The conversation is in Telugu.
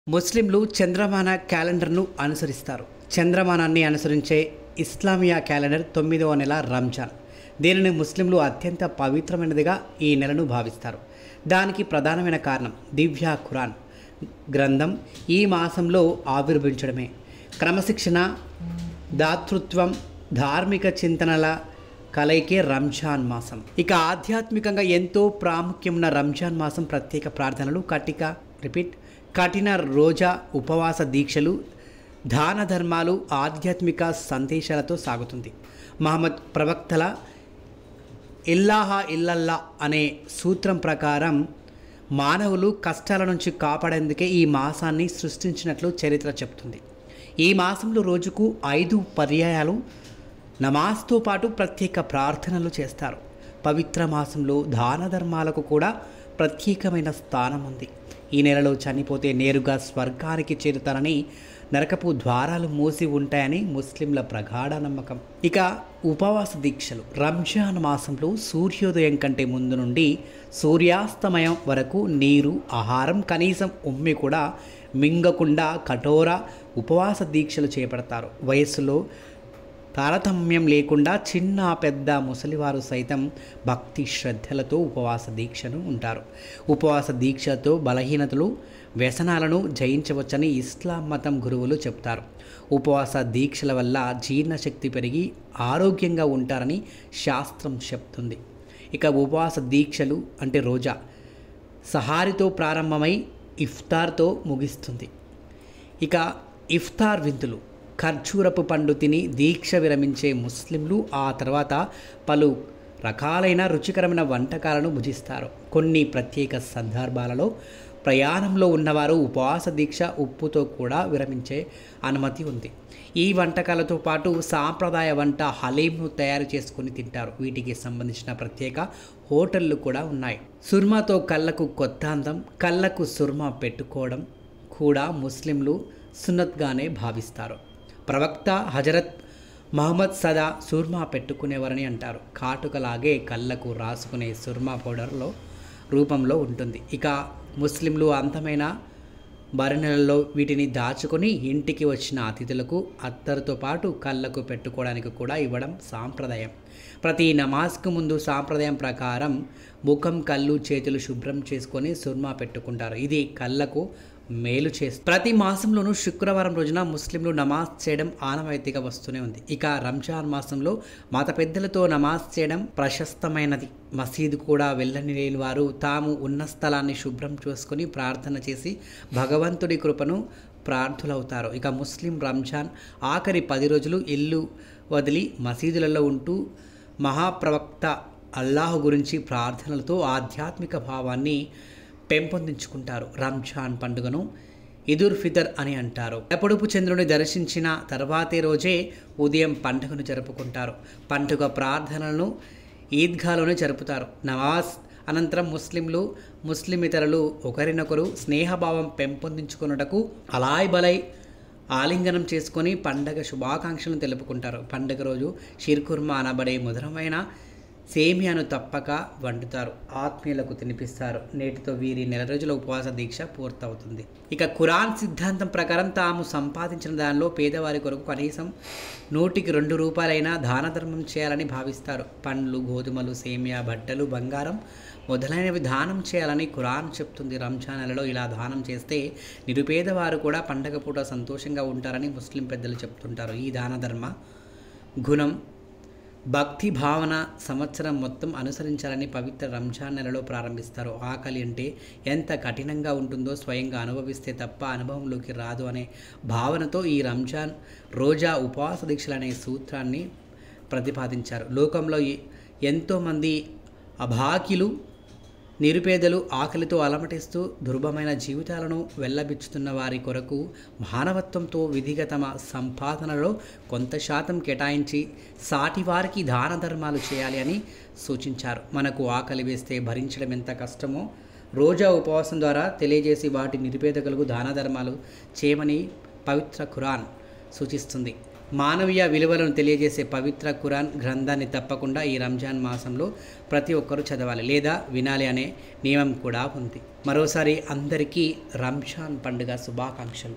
ముస్లింలు చంద్రమాన క్యాలెండర్ను అనుసరిస్తారు చంద్రమానాన్ని అనుసరించే ఇస్లామియా క్యాలెండర్ తొమ్మిదవ నెల రంజాన్ దీనిని ముస్లింలు అత్యంత పవిత్రమైనదిగా ఈ నెలను భావిస్తారు దానికి ప్రధానమైన కారణం దివ్య ఖురాన్ గ్రంథం ఈ మాసంలో ఆవిర్భవించడమే క్రమశిక్షణ దాతృత్వం ధార్మిక చింతనల కలయికే రంజాన్ మాసం ఇక ఆధ్యాత్మికంగా ఎంతో ప్రాముఖ్యం ఉన్న రంజాన్ మాసం ప్రత్యేక ప్రార్థనలు కటిక రిపీట్ కఠిన రోజా ఉపవాస దీక్షలు దాన ధర్మాలు ఆధ్యాత్మిక సందేశాలతో సాగుతుంది మహమ్మద్ ప్రవక్తల ఇల్లాహా ఇల్లల్లా అనే సూత్రం ప్రకారం మానవులు కష్టాల నుంచి కాపాడేందుకే ఈ మాసాన్ని సృష్టించినట్లు చరిత్ర చెప్తుంది ఈ మాసంలో రోజుకు ఐదు పర్యాయాలు నమాజ్తో పాటు ప్రత్యేక ప్రార్థనలు చేస్తారు పవిత్ర మాసంలో దాన ధర్మాలకు కూడా ప్రత్యేకమైన స్థానం ఉంది ఈ నెలలో చనిపోతే నేరుగా స్వర్గానికి చేరుతారని నరకపు ద్వారాలు మూసి ఉంటాయని ముస్లింల ప్రగాఢ నమ్మకం ఇక ఉపవాస దీక్షలు రంజాన్ మాసంలో సూర్యోదయం కంటే ముందు నుండి సూర్యాస్తమయం వరకు నీరు ఆహారం కనీసం ఉమ్మి కూడా మింగకుండా కఠోర ఉపవాస దీక్షలు చేపడతారు వయస్సులో తారతమ్యం లేకుండా చిన్న పెద్ద ముసలివారు సైతం భక్తి శ్రద్ధలతో ఉపవాస దీక్షను ఉంటారు ఉపవాస దీక్షతో బలహీనతలు వ్యసనాలను జయించవచ్చని ఇస్లాం మతం గురువులు చెప్తారు ఉపవాస దీక్షల వల్ల జీర్ణశక్తి పెరిగి ఆరోగ్యంగా ఉంటారని శాస్త్రం చెప్తుంది ఇక ఉపవాస దీక్షలు అంటే రోజా సహారితో ప్రారంభమై ఇఫ్తార్తో ముగిస్తుంది ఇక ఇఫ్తార్ విందులు ఖర్జూరపు పండు తిని దీక్ష విరమించే ముస్లింలు ఆ తర్వాత పలు రకాలైన రుచికరమైన వంటకాలను భుజిస్తారు కొన్ని ప్రత్యేక సందర్భాలలో ప్రయాణంలో ఉన్నవారు ఉపవాస దీక్ష ఉప్పుతో కూడా విరమించే అనుమతి ఉంది ఈ వంటకాలతో పాటు సాంప్రదాయ వంట హలీంను తయారు చేసుకొని తింటారు వీటికి సంబంధించిన ప్రత్యేక హోటళ్ళు కూడా ఉన్నాయి సుర్మాతో కళ్ళకు కొత్త అందం కళ్ళకు సుర్మా పెట్టుకోవడం కూడా ముస్లింలు సున్నత్గానే భావిస్తారు ప్రవక్త హజరత్ మహమ్మద్ సదా సుర్మా పెట్టుకునేవారని అంటారు కాటుకలాగే కళ్ళకు రాసుకునే సుర్మా పౌడర్లో రూపంలో ఉంటుంది ఇక ముస్లింలు అంతమైన భరణలలో వీటిని దాచుకొని ఇంటికి వచ్చిన అతిథులకు అత్తరుతో పాటు కళ్ళకు పెట్టుకోవడానికి కూడా ఇవ్వడం సాంప్రదాయం ప్రతి నమాజ్కు ముందు సాంప్రదాయం ప్రకారం ముఖం కళ్ళు చేతులు శుభ్రం చేసుకొని సుర్మా పెట్టుకుంటారు ఇది కళ్ళకు మేలు చేస్తుంది ప్రతి మాసంలోనూ శుక్రవారం రోజున ముస్లింలు నమాజ్ చేయడం ఆనవాయితీగా వస్తూనే ఉంది ఇక రంజాన్ మాసంలో మత పెద్దలతో నమాజ్ చేయడం ప్రశస్తమైనది మసీదు కూడా వెళ్ళని లేని వారు తాము ఉన్న స్థలాన్ని శుభ్రం చేసుకొని ప్రార్థన చేసి భగవంతుడి కృపను ప్రార్థులవుతారు ఇక ముస్లిం రంజాన్ ఆఖరి పది రోజులు ఇల్లు వదిలి మసీదులలో ఉంటూ మహాప్రవక్త అల్లాహ్ గురించి ప్రార్థనలతో ఆధ్యాత్మిక భావాన్ని పెంపొందించుకుంటారు రంజాన్ పండుగను ఇదుర్ ఫితర్ అని అంటారు ఎప్పుడుపు చంద్రుని దర్శించిన తర్వాతే రోజే ఉదయం పండుగను జరుపుకుంటారు పండుగ ప్రార్థనలను ఈద్గాలోనే జరుపుతారు నవాజ్ అనంతరం ముస్లింలు ముస్లిమితరులు ఒకరినొకరు స్నేహభావం పెంపొందించుకున్నటకు అలాయ్ బలై ఆలింగనం చేసుకొని పండగ శుభాకాంక్షలను తెలుపుకుంటారు పండగ రోజు షిర్కుర్మా అనబడే మధురమైన సేమియాను తప్పక వండుతారు ఆత్మీయులకు తినిపిస్తారు నేటితో వీరి నెల రోజుల ఉపవాస దీక్ష పూర్తవుతుంది ఇక ఖురాన్ సిద్ధాంతం ప్రకారం తాము సంపాదించిన దానిలో పేదవారి కొరకు కనీసం నూటికి రెండు రూపాయలైనా దాన ధర్మం చేయాలని భావిస్తారు పండ్లు గోధుమలు సేమియా బట్టలు బంగారం మొదలైనవి దానం చేయాలని ఖురాన్ చెప్తుంది రంజాన్ నెలలో ఇలా దానం చేస్తే నిరుపేదవారు కూడా పండగ పూట సంతోషంగా ఉంటారని ముస్లిం పెద్దలు చెప్తుంటారు ఈ దాన ధర్మ గుణం భక్తి భావన సంవత్సరం మొత్తం అనుసరించాలని పవిత్ర రంజాన్ నెలలో ప్రారంభిస్తారు ఆకలి అంటే ఎంత కఠినంగా ఉంటుందో స్వయంగా అనుభవిస్తే తప్ప అనుభవంలోకి రాదు అనే భావనతో ఈ రంజాన్ రోజా ఉపవాస దీక్షలు అనే సూత్రాన్ని ప్రతిపాదించారు లోకంలో ఎంతోమంది అభాకిలు నిరుపేదలు ఆకలితో అలమటిస్తూ దుర్భమైన జీవితాలను వెళ్ళబిచ్చుతున్న వారి కొరకు మానవత్వంతో విధిగా తమ సంపాదనలో కొంత శాతం కేటాయించి సాటి వారికి దాన ధర్మాలు చేయాలి అని సూచించారు మనకు ఆకలి వేస్తే భరించడం ఎంత కష్టమో రోజా ఉపవాసం ద్వారా తెలియజేసి వాటి నిరుపేదకులకు దాన ధర్మాలు చేయమని పవిత్ర ఖురాన్ సూచిస్తుంది మానవీయ విలువలను తెలియజేసే పవిత్ర ఖురాన్ గ్రంథాన్ని తప్పకుండా ఈ రంజాన్ మాసంలో ప్రతి ఒక్కరూ చదవాలి లేదా వినాలి అనే నియమం కూడా ఉంది మరోసారి అందరికీ రంజాన్ పండుగ శుభాకాంక్షలు